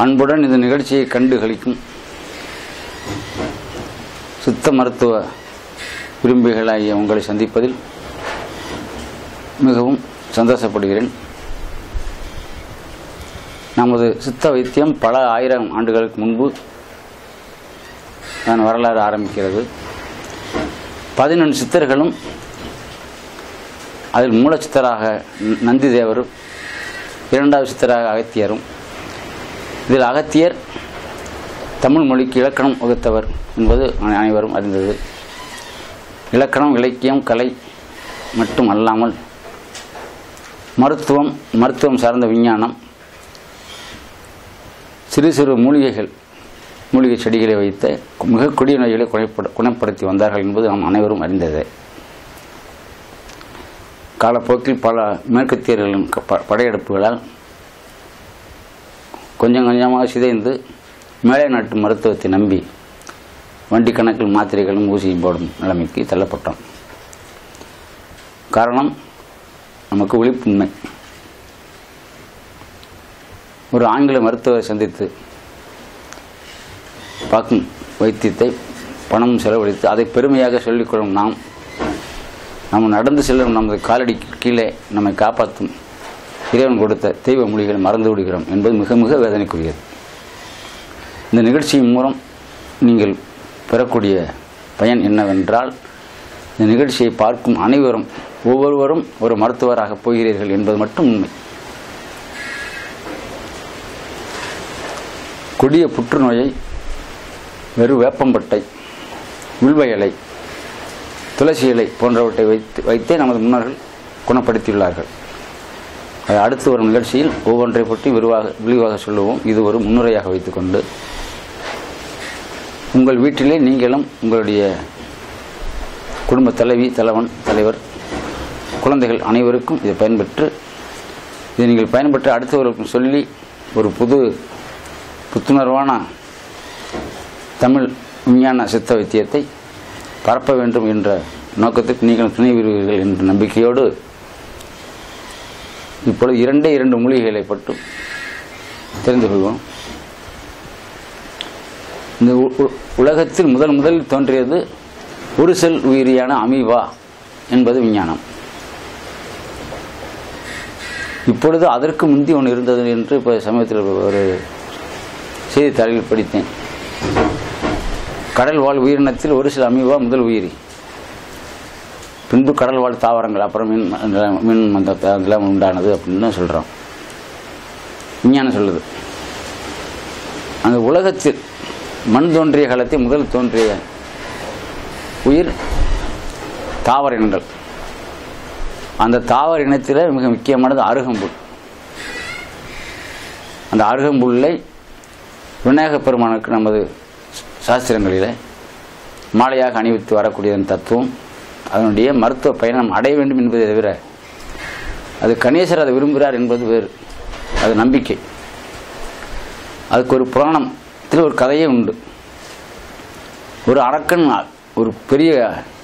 அன்புடன் இந்த நிகழ்ச்சியை கண்டு களிக்கும் சித்த மருத்துவ விரும்பிகளாகிய உங்களை சந்திப்பதில் மிகவும் சந்தோஷப்படுகிறேன் நமது சித்த வைத்தியம் பல ஆயிரம் ஆண்டுகளுக்கு முன்பு நான் வரலாறு ஆரம்பிக்கிறது பதினொன்று சித்தர்களும் அதில் மூலச்சித்தராக ந- நந்தி தேவரும் இரண்டாவது சித்தராக அகத்தியரும் இதில் அகத்தியர் தமிழ் மொழிக்கு இலக்கணம் வகுத்தவர் என்பது அனை- அனைவரும் அறிந்தது இலக்கணம் இலக்கியம் கலை மட்டும் அல்லாமல் மருத்துவம் மருத்துவம் சார்ந்த விஞ்ஞானம் சிறு சிறு மூலிகைகள் மூலிகை செடிகளை வைத்து மிக கொடிய நோய்களை குணப்பட குணப்படுத்தி வந்தார்கள் என்பது நாம் அனைவரும் அறிந்ததே காலப்போக்கில் பல மேற்கத்தியர்களின் க- ப- படையெடுப்புகளால் கொஞ்சம் கொஞ்சமாக சிதைந்து மேலை நாட்டு மருத்துவத்தை நம்பி வண்டி கணக்கில் மாத்திரைகளும் ஊசியும் போடும் நிலைமைக்கு தள்ளப்பட்டோம் காரணம் நமக்கு விழிப்பின்மை ஒரு ஆங்கில மருத்துவரை சந்தித்து பார்க்கும் வைத்தியத்தை பணம் செலவழித்து அதை பெருமையாக சொல்லிக்கொள்ளும் நாம் நம்ம நடந்து செல்லும் நமது காலடி கீழே நம்மை காப்பாற்றும் இறைவன் கொடுத்த தெய்வ மொழிகளை மறந்து விடுகிறோம் என்பது மிக மிக வேதனைக்குரியது இந்த நிகழ்ச்சியின் மூலம் நீங்கள் பெறக்கூடிய பயன் என்னவென்றால் இந்த நிகழ்ச்சியை பார்க்கும் அனைவரும் ஒவ்வொருவரும் ஒரு மருத்துவராக போகிறீர்கள் என்பது மட்டும் உண்மை கொடிய புற்றுநோயை வெறும் வேப்பம்பட்டை வில்வ இலை துளசி இலை போன்றவற்றை வைத்து வைத்தே நமது முன்னோர்கள் குணப்படுத்தியுள்ளார்கள் அது அடுத்து வரும் நிகழ்ச்சியில் ஒவ்வொன்றை பற்றி விரிவாக விரிவாக சொல்லுவோம் இது ஒரு முன்னுரையாக வைத்துக்கொண்டு உங்கள் வீட்டிலே நீங்களும் உங்களுடைய குடும்ப தலைவி தலைவன் தலைவர் குழந்தைகள் அனைவருக்கும் இதை பயன்பெற்று இதை நீங்கள் பயன்பெற்று அடுத்தவர்களுக்கும் சொல்லி ஒரு புது புத்துணர்வான தமிழ் விஞ்ஞான சித்த வைத்தியத்தை பரப்ப வேண்டும் என்ற நோக்கத்துக்கு நீங்கள் துணை வருவீர்கள் என்ற நம்பிக்கையோடு இப்பொழுது இரண்டே இரண்டு மூலிகைகளை பற்றி தெரிந்து கொள்வோம் இந்த உ- உ- உலகத்தில் முதல் முதலில் தோன்றியது ஒரு செல் உயிரியான அமீபா என்பது விஞ்ஞானம் இப்பொழுது அதற்கு முந்தி ஒன்று இருந்தது என்று இப்போ சமயத்தில் ஒரு செய்தித்தாளில் படித்தேன் கடல் வாழ் உயிரினத்தில் ஒரு சில அமீபா முதல் உயிரி பின்பு கடல் வாழ் தாவரங்கள் அப்புறம் மீன் ம- மீன் மந்த அதெல்லாம் உண்டானது அப்படின்னு சொல்கிறோம் விஞ்ஞானம் சொல்லுது அந்த உலகத்தில் மண் தோன்றிய காலத்தில் முதல் தோன்றிய உயிர் தாவர இனங்கள் அந்த தாவர இனத்தில் மிக முக்கியமானது அருகம்புல் அந்த அருகம்புல்லை விநாயகப் பெருமானுக்கு நமது சாஸ்திரங்களில் மாலையாக அணிவித்து வரக்கூடியதன் தத்துவம் அதனுடைய மருத்துவ பயணம் அடைய வேண்டும் என்பதை தவிர அது கணேசர் அதை விரும்புகிறார் என்பது வேறு அது நம்பிக்கை அதுக்கு ஒரு புராணத்தில் ஒரு கதையே உண்டு ஒரு அரக்கன் ஒரு பெரிய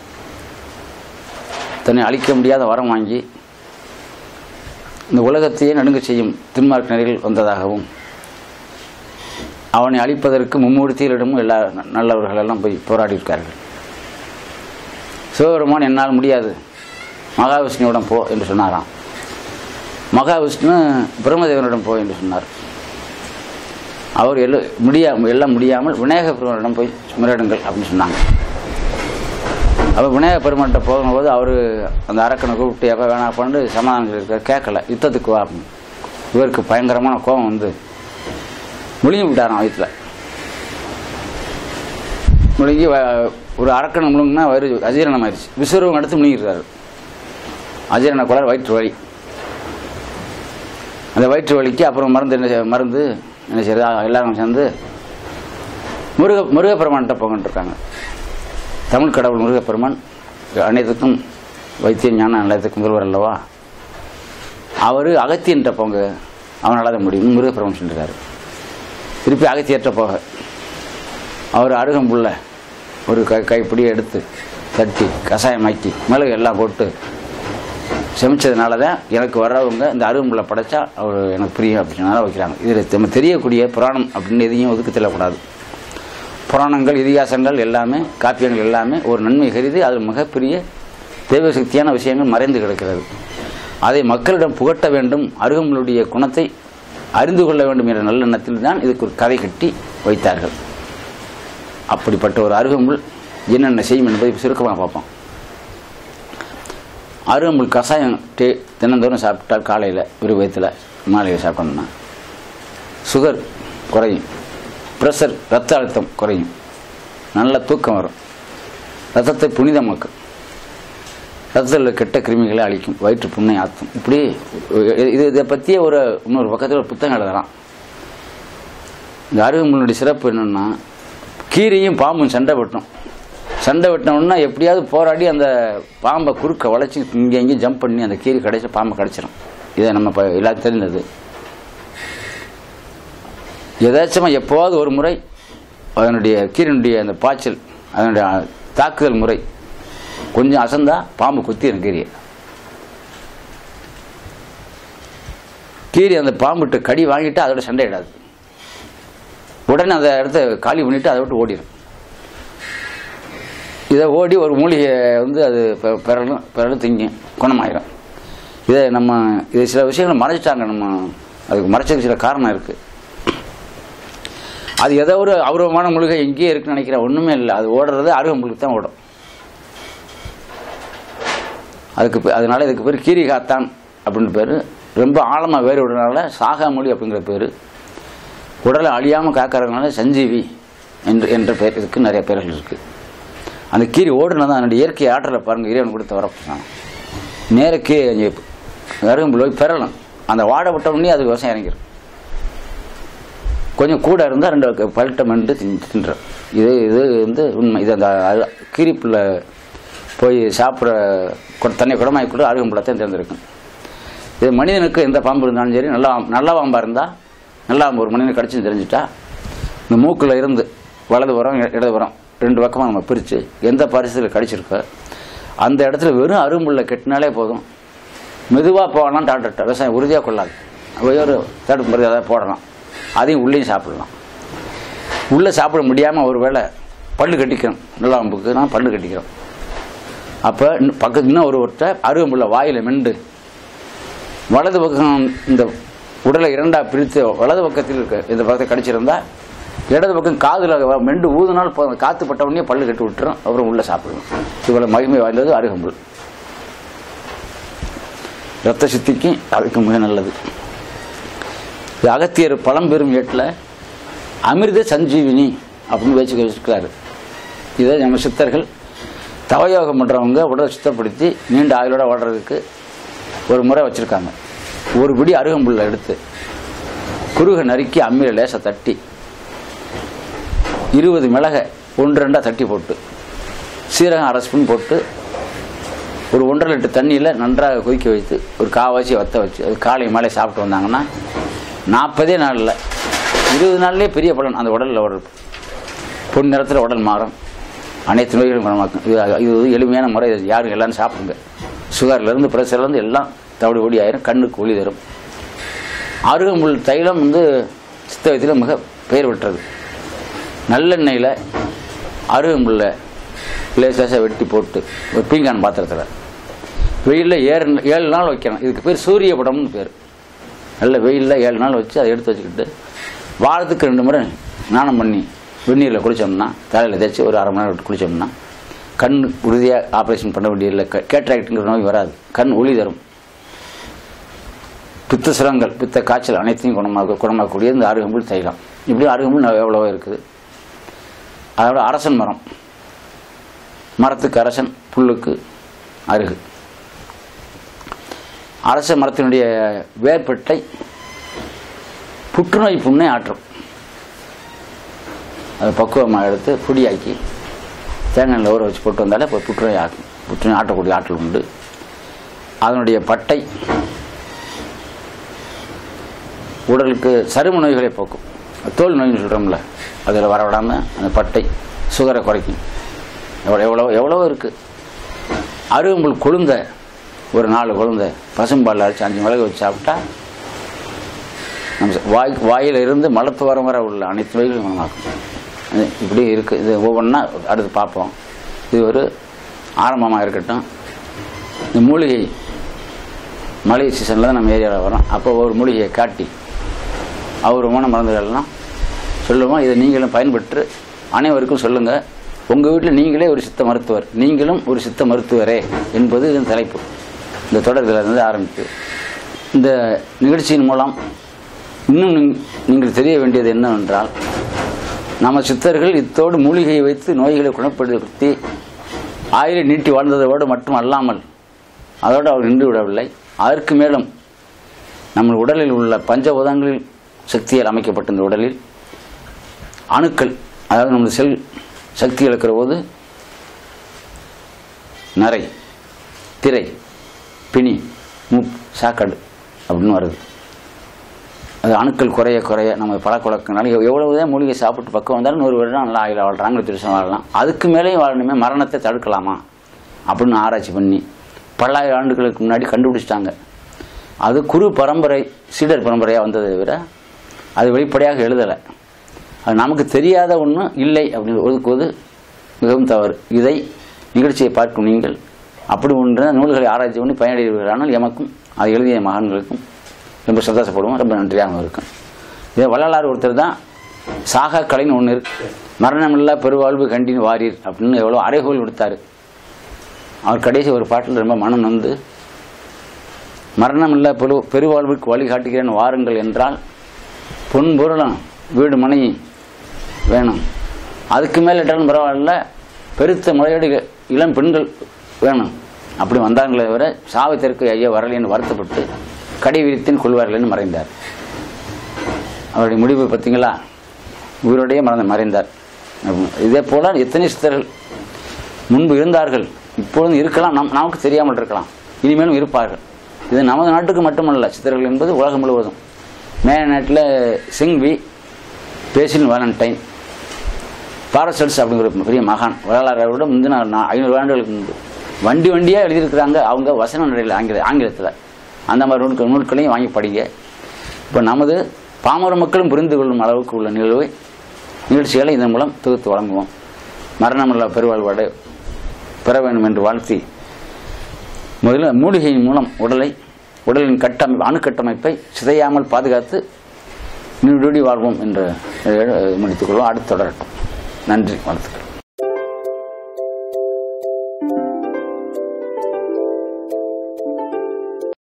தன்னை அழிக்க முடியாத வரம் வாங்கி இந்த உலகத்தையே நடுங்க செய்யும் தின்மார்க் நிலையில் வந்ததாகவும் அவனை அழிப்பதற்கு மும்மூர்த்திகளிடமும் எல்லா நல்லவர்கள் எல்லாம் போய் போராடி இருக்கார்கள் சிவபெருமான் என்னால் முடியாது மகாவிஷ்ணுவிடம் போ என்று சொன்னாராம் மகாவிஷ்ணு பிரம்மதேவனிடம் போ என்று சொன்னார் அவர் எல்லாம் முடியா எல்லாம் முடியாமல் விநாயக பெருமானிடம் போய் முறையிடுங்கள் அப்படின்னு சொன்னாங்க அப்போ விநாயக பெருமான்கிட்ட போகும்போது அவர் அந்த அரக்கனை கூப்பிட்டு எப்போ வேணா பண்ணு சமாதானம் இருக்க கேட்கல யுத்தத்துக்கு வா அப்படின்னு. இவருக்கு பயங்கரமான கோபம் வந்து முழுங்கி விட்டாராம் வயிற்றில் முழுங்கி வ- ஒரு அரக்கனை முழுங்கினா வயிறு அஜீரணம் ஆயிடுச்சு விஸ்வரூபம் எடுத்து முழுங்கிருக்காரு அஜீரண குளர் வயிற்று வலி அந்த வயிற்று வலிக்கு அப்புறம் மருந்து என்ன செய்- மருந்து என்ன செய்யறது எல்லாரும் சேர்ந்து முருக முருகப்பெருமான்கிட்ட போங்கன்ட்டு இருக்காங்க தமிழ் கடவுள் முருகப்பெருமான் அனைத்துக்கும் வைத்திய ஞான நிலையத்துக்கு முதல்வர் அல்லவா அவர் அகத்தியன்ட்ட போங்க அவனால தான் முடியும் முருகப்பெருமான் சொல்லியிருக்காரு திருப்பி அகத்தியற்ற போக அவர் அருகம்புல்ல ஒரு கை கைப்பிடியை எடுத்து தட்டி கஷாயமாக்கி மிளகு எல்லாம் போட்டு சமைச்சதுனால தான் எனக்கு வர்றவங்க இந்த அருகம்புல்லை படைச்சா அவர் எனக்கு பிரியம் அப்படின்னால வைக்கிறாங்க இதில் நம்ம தெரியக்கூடிய புராணம் அப்படின்னு எதையும் ஒதுக்க தெரியக்கூடாது புராணங்கள் இதிகாசங்கள் எல்லாமே காப்பியங்கள் எல்லாமே ஒரு நன்மை கருதி அதில் மிகப்பெரிய தெய்வ சக்தியான விஷயங்கள் மறைந்து கிடக்கிறது அதை மக்களிடம் புகட்ட வேண்டும் அருகம்புல்லுடைய குணத்தை அறிந்து கொள்ள வேண்டும் என்ற நல்லெண்ணத்தில் தான் இதுக்கு ஒரு கதை கட்டி வைத்தார்கள் அப்படிப்பட்ட ஒரு அருகம்புல் என்னென்ன செய்யும் என்பதை சுருக்கமாக பார்ப்போம் அருகம்புல் கஷாயம் டே தினந்தோறும் சாப்பிட்டால் காலையில் விருப்பத்தில் மாலையில் சாப்பிட்டோம்னா சுகர் குறையும் ப்ரெஷர் ரத்த அழுத்தம் குறையும் நல்ல தூக்கம் வரும் ரத்தத்தை புனிதமாக்கும் ரத்தத்தில் உள்ள கெட்ட கிருமிகளை அழிக்கும் வயிற்று புண்ணை ஆற்றும் இப்படி இது இதை பற்றிய ஒரு இன்னொரு பக்கத்தில் ஒரு புத்தகம் எழுதலாம் இந்த அருகம்புல்லுடைய சிறப்பு என்னென்னா கீரியும் பாம்பும் சண்டை வெட்டும் சண்டை வெட்டினோம்னா எப்படியாவது போராடி அந்த பாம்பை குறுக்க வளைச்சி இங்கே இங்கேயும் ஜம்ப் பண்ணி அந்த கீரி கடைசி பாம்பை கடிச்சிடும் இதை நம்ம இப்போ எல்லாரும் தெரிந்தது எதாச்சுமா எப்போவாவது ஒரு முறை அதனுடைய கீரனுடைய அந்த பாய்ச்சல் அதனுடைய தாக்குதல் முறை கொஞ்சம் அசந்தா பாம்பு குத்திடும் கீரியை கீரி அந்த பாம்புட்டு கடி வாங்கிட்டு அதோட சண்டையிடாது உடனே அந்த இடத்த காலி பண்ணிட்டு அதை விட்டு ஓடிடும் இதை ஓடி ஒரு மூலிகை வந்து அது பெ- பெறலும் பெறலும் திங்கும் குணமாயிரும் இதை நம்ம இது சில விஷயங்களை மறைச்சிட்டாங்க நம்ம அதுக்கு மறைச்சதுக்கு சில காரணம் இருக்குது அது ஏதோ ஒரு அபூர்வமான மூலிகை எங்கேயே இருக்குன்னு நினைக்கிறேன் ஒன்றுமே இல்லை அது ஓடுறது அருகம்புலுக்கு தான் ஓடும் அதுக்கு பே- அதனால இதுக்கு பேர் கீரிகாத்தான் அப்படின்னு பேர் ரொம்ப ஆழமாக வேறு விடுறதுனால சாகாமொழி அப்படிங்கிற பேர் உடலை அழியாமல் காக்கிறதுனால சஞ்சீவி என்று என்ற பெயர் இதுக்கு நிறைய பேர்கள் இருக்குது அந்த கீரி ஓடுனது அதனுடைய இயற்கை ஆற்றலை பாருங்கள் இறைவன் கொடுத்த வரப்போம் நேரக்கே அங்கே அருகம்புல் போய் பெறலாம் அந்த வாடை விட்ட உடனே அது விவசாயம் இறங்கிடும் கொஞ்சம் கூட இருந்தால் ரெண்டு பல்ட்ட மென்று தின் தின்றோம் இது இது வந்து உண்மை இது அந்த அரு- கீரிப்புள்ள போய் சாப்பிட்ற கொ- தன்னை குடமாய் கூட அருகம்புலத்தையும் தேர்ந்தெடுக்கும் இது மனிதனுக்கு எந்த பாம்பு இருந்தாலும் சரி நல்லா நல்ல பாம்பாக இருந்தால் நல்லா ஒரு மனிதனுக்கு கடிச்சு தெரிஞ்சுட்டா இந்த மூக்கில் இருந்து வலது புறம் இ- இடது புறம் ரெண்டு பக்கமாக நம்ம பிரித்து எந்த பரிசில் கடிச்சிருக்கோ அந்த இடத்துல வெறும் அரும்புள்ள கெட்டினாலே போதும் மெதுவாக போகலாம் டாக்டர்கிட்ட விவசாயம் உறுதியாக கொள்ளாது ஒரு தடுப்பு மருந்து ஏதாவது போடலாம் அதையும் உள்ளேயும் சாப்பிடலாம் உள்ளே சாப்பிட முடியாமல் ஒரு வேளை பல்லு கட்டிக்கிறோம் நல்லா அம்புக்குனா பல்லு கட்டிக்கிறோம் அப்போ பக்கத்து இன்னும் ஒரு ஒருத்த அருகம்புள்ள வாயில் மெண்டு வலது பக்கம் இந்த உடலை இரண்டா பிரித்து வலது பக்கத்தில் இருக்க இந்த பக்கத்தை கடிச்சிருந்தா இடது பக்கம் காதில் மெண்டு ஊதுனால் போதும் காற்று பட்ட உடனே பல்லு கட்டி விட்டுரும் அப்புறம் உள்ளே சாப்பிடணும் இவ்வளோ மகிமை வாய்ந்தது அருகம்புல் ரத்த சுத்திக்கு அதுக்கு மிக நல்லது இது அகத்தியர் பழம்பெரும் ஏட்டில் அமிர்த சஞ்சீவினி அப்படின்னு வச்சு வச்சுருக்காரு இதை நம்ம சித்தர்கள் தவயோகம் பண்ணுறவங்க உடலை சுத்தப்படுத்தி நீண்ட ஆயுளோட வாழ்றதுக்கு ஒரு முறை வச்சுருக்காங்க ஒரு பிடி அருகம்புல்லை எடுத்து குறுக நறுக்கி அம்மியில் லேசாக தட்டி இருபது மிளகை ஒன்று ரெண்டாக தட்டி போட்டு சீரகம் அரை ஸ்பூன் போட்டு ஒரு ஒன்றரை லிட்டர் தண்ணியில் நன்றாக கொதிக்க வைத்து ஒரு காவாச்சி வத்த வச்சு அது காலை மாலை சாப்பிட்டு வந்தாங்கன்னா நாற்பதே நாளில் இருபது நாள்லேயே பெரிய பலன் அந்த உடலில் உடல் பொன் நிறத்தில் உடல் மாறும் அனைத்து நோய்களும் குணமாக்கும் இது இது வந்து எளிமையான முறை இது யாரும் எல்லாரும் சாப்பிடுங்க சுகர்லேருந்து ப்ரெஷர்லேருந்து எல்லாம் தவிடு ஓடி ஆயிரும் கண்ணுக்கு ஒளி தரும் அருகம்புல் தைலம் வந்து சித்த வைத்தியில் மிக பெயர் பெற்றது நல்லெண்ணெயில் அருகம்புல்ல லேசாக வெட்டி போட்டு ஒரு பீங்கான் பாத்திரத்தில் வெயிலில் ஏழு ஏழு நாள் வைக்கணும் இதுக்கு பேர் சூரிய படம்னு பேர் நல்ல வெயிலில் ஏழு நாள் வச்சு அதை எடுத்து வச்சுக்கிட்டு வாரத்துக்கு ரெண்டு முறை ஸ்நானம் பண்ணி வெந்நீரில் குளித்தோம்னா தலையில் தேய்ச்சி ஒரு அரை மணி நேரம் விட்டு குளித்தோம்னா கண் உறுதியாக ஆப்ரேஷன் பண்ண வேண்டியதில்லை கேட்ராக்டுங்கிற நோய் வராது கண் ஒளி தரும் பித்த சுரங்கள் பித்த காய்ச்சல் அனைத்தையும் குணமாக குணமாக்கக்கூடிய இந்த அருகம்புல் தைலம் இப்படி அருகம்புல் ந- எவ்வளவோ இருக்குது அதோட அரசன் மரம் மரத்துக்கு அரசன் புல்லுக்கு அருகு அரச மரத்தினுடைய வேர்பட்டை புற்றுநோய் புண்ணை ஆற்றும் அது பக்குவமாக எடுத்து பொடியாக்கி தேங்காயில் ஊற வச்சு போட்டு வந்தாலே இப்போ புற்றுநோய் ஆக்கும் புற்றுநோய் ஆட்டக்கூடிய ஆற்றல் உண்டு அதனுடைய பட்டை உடலுக்கு சரும நோய்களை போக்கும் தோல் நோய்னு சொல்கிறோம்ல அதில் வரவிடாமல் அந்த பட்டை சுகரை குறைக்கும் எவ்வளோ எவ்வளோ எவ்வளோ இருக்குது அருகம்புல் கொழுந்த ஒரு நாலு குழந்தை பசும்பால் அரைச்சி அஞ்சு மிளகு வச்சு சாப்பிட்டா நம்ம ச- வாய் வாயில இருந்து மலத்துவாரம் வரை உள்ள அனைத்து நோய்களும் குணமாக்கும் இது இப்படி இருக்கு இது ஒவ்வொன்றா அடுத்து பார்ப்போம் இது ஒரு ஆரம்பமாக இருக்கட்டும் இந்த மூலிகை மழை சீசனில் தான் நம்ம ஏரியாவில் வரோம் அப்போ ஒரு மூலிகையை காட்டி அபூர்வமான மருந்துகள்லாம் சொல்லுவோம் இதை நீங்களும் பயன்பெற்று அனைவருக்கும் சொல்லுங்கள் உங்கள் வீட்டில் நீங்களே ஒரு சித்த மருத்துவர் நீங்களும் ஒரு சித்த மருத்துவரே என்பது இதன் தலைப்பு இந்த தொடர் இதில் இருந்து ஆரம்பித்து இந்த நிகழ்ச்சியின் மூலம் இன்னும் நீங்க- நீங்கள் தெரிய வேண்டியது என்னவென்றால் நம்ம சித்தர்கள் இத்தோடு மூலிகையை வைத்து நோய்களை குணப்படுத்தி ஆயிலை நீட்டி வாழ்ந்ததோடு மட்டும் அல்லாமல் அதோடு அவர் நின்று விடவில்லை அதற்கு மேலும் நம்ம உடலில் உள்ள பஞ்சபூதங்களில் சக்தியால் அமைக்கப்பட்ட இந்த உடலில் அணுக்கள் அதாவது நம்ம செல் சக்தி இழக்கிற போது நரை திரை பிணி மூப் சாக்கடு அப்படின்னு வருது அது அணுக்கள் குறைய குறைய நம்ம பழக்கவழக்கனால எவ்வளவுதான் மூலிகை சாப்பிட்டு பக்கம் வந்தாலும் நூறு வருடம் நல்லா ஆயில் வாழ்றாங்க திருசம் வாழலாம் அதுக்கு மேலேயும் வாழணுமே மரணத்தை தடுக்கலாமா அப்படின்னு ஆராய்ச்சி பண்ணி பல்லாயிரம் ஆண்டுகளுக்கு முன்னாடி கண்டுபிடிச்சிட்டாங்க அது குரு பரம்பரை சீடர் பரம்பரையாக வந்ததை விட அது வெளிப்படையாக எழுதலை அது நமக்கு தெரியாத ஒன்று இல்லை அப்படின்னு ஒதுக்குவது மிகவும் தவறு இதை நிகழ்ச்சியை பார்க்கும் நீங்கள் அப்படி ஒன்று நூல்களை ஆராய்ச்சி பண்ணி பயனடைவீர்களானால் எமக்கும் அது எழுதிய மகான்களுக்கும் ரொம்ப சந்தோஷப்படுவோம் ரொம்ப நன்றியாக இருக்கும் இதை வள்ளலார் ஒருத்தர் தான் சாகா கலைன்னு ஒன்று இருக்கு மரணமில்லா பெருவாழ்வு கண்டின் வாரீர் அப்படின்னு எவ்வளோ அறைகோல் விடுத்தார் அவர் கடைசி ஒரு பாட்டில் ரொம்ப மனம் நொந்து மரணமில்லா பெரு பெருவாழ்வுக்கு வழி காட்டுகிறேன் வாருங்கள் என்றால் பொன் பொருளும் வீடு மனை வேணும் அதுக்கு மேலே இட்டாலும் பரவாயில்ல பெருத்த முறையோடு இளம் பெண்கள் வேணும் அப்படி வந்தாங்களே தவிர சாவத்திற்கு ஐயா வரலைன்னு வருத்தப்பட்டு கடை விரித்தின் கொள்வார்கள்னு மறைந்தார் அவருடைய முடிவு பார்த்தீங்களா உயிரோடையே மறந்து மறைந்தார் அப்படின்னு. இதே போல எத்தனை சித்தர்கள் முன்பு இருந்தார்கள் இப்பொழுதும் இருக்கலாம் நம் நமக்கு தெரியாமல் இருக்கலாம் இனிமேலும் இருப்பார்கள் இது நமது நாட்டுக்கு மட்டுமல்ல சித்தர்கள் என்பது உலகம் முழுவதும் மேல நாட்டில் சிங்வி பேசின் வேலண்டைன் பாரசல்ஸ் அப்படிங்கிற ஒரு பெரிய மகான் வரலாறை விட முந்தின நா- ஐநூறு ஆண்டுகளுக்கு முன்பு வண்டி வண்டியாக எழுதியிருக்கிறாங்க அவங்க வசன நடையில் ஆங்கில ஆங்கிலத்தில் அந்த மாதிரி நூல்கள் நூல்களையும் வாங்கி படிங்க இப்போ நமது பாமர மக்களும் புரிந்து கொள்ளும் அளவுக்கு உள்ள நிகழ்வை நிகழ்ச்சிகளை இதன் மூலம் தொகுத்து வழங்குவோம் மரணமில்லா பெருவாழ்வாடு பெற வேண்டும் என்று வாழ்த்தி முதல்ல மூலிகையின் மூலம் உடலை உடலின் கட்டமைப்பு அணுக்கட்டமைப்பை சிதையாமல் பாதுகாத்து நீடூடி வாழ்வோம் என்று அஹ், முடித்துக்கொள்வோம் அடுத்து தொடரட்டும் நன்றி வாழ்த்துக்கள்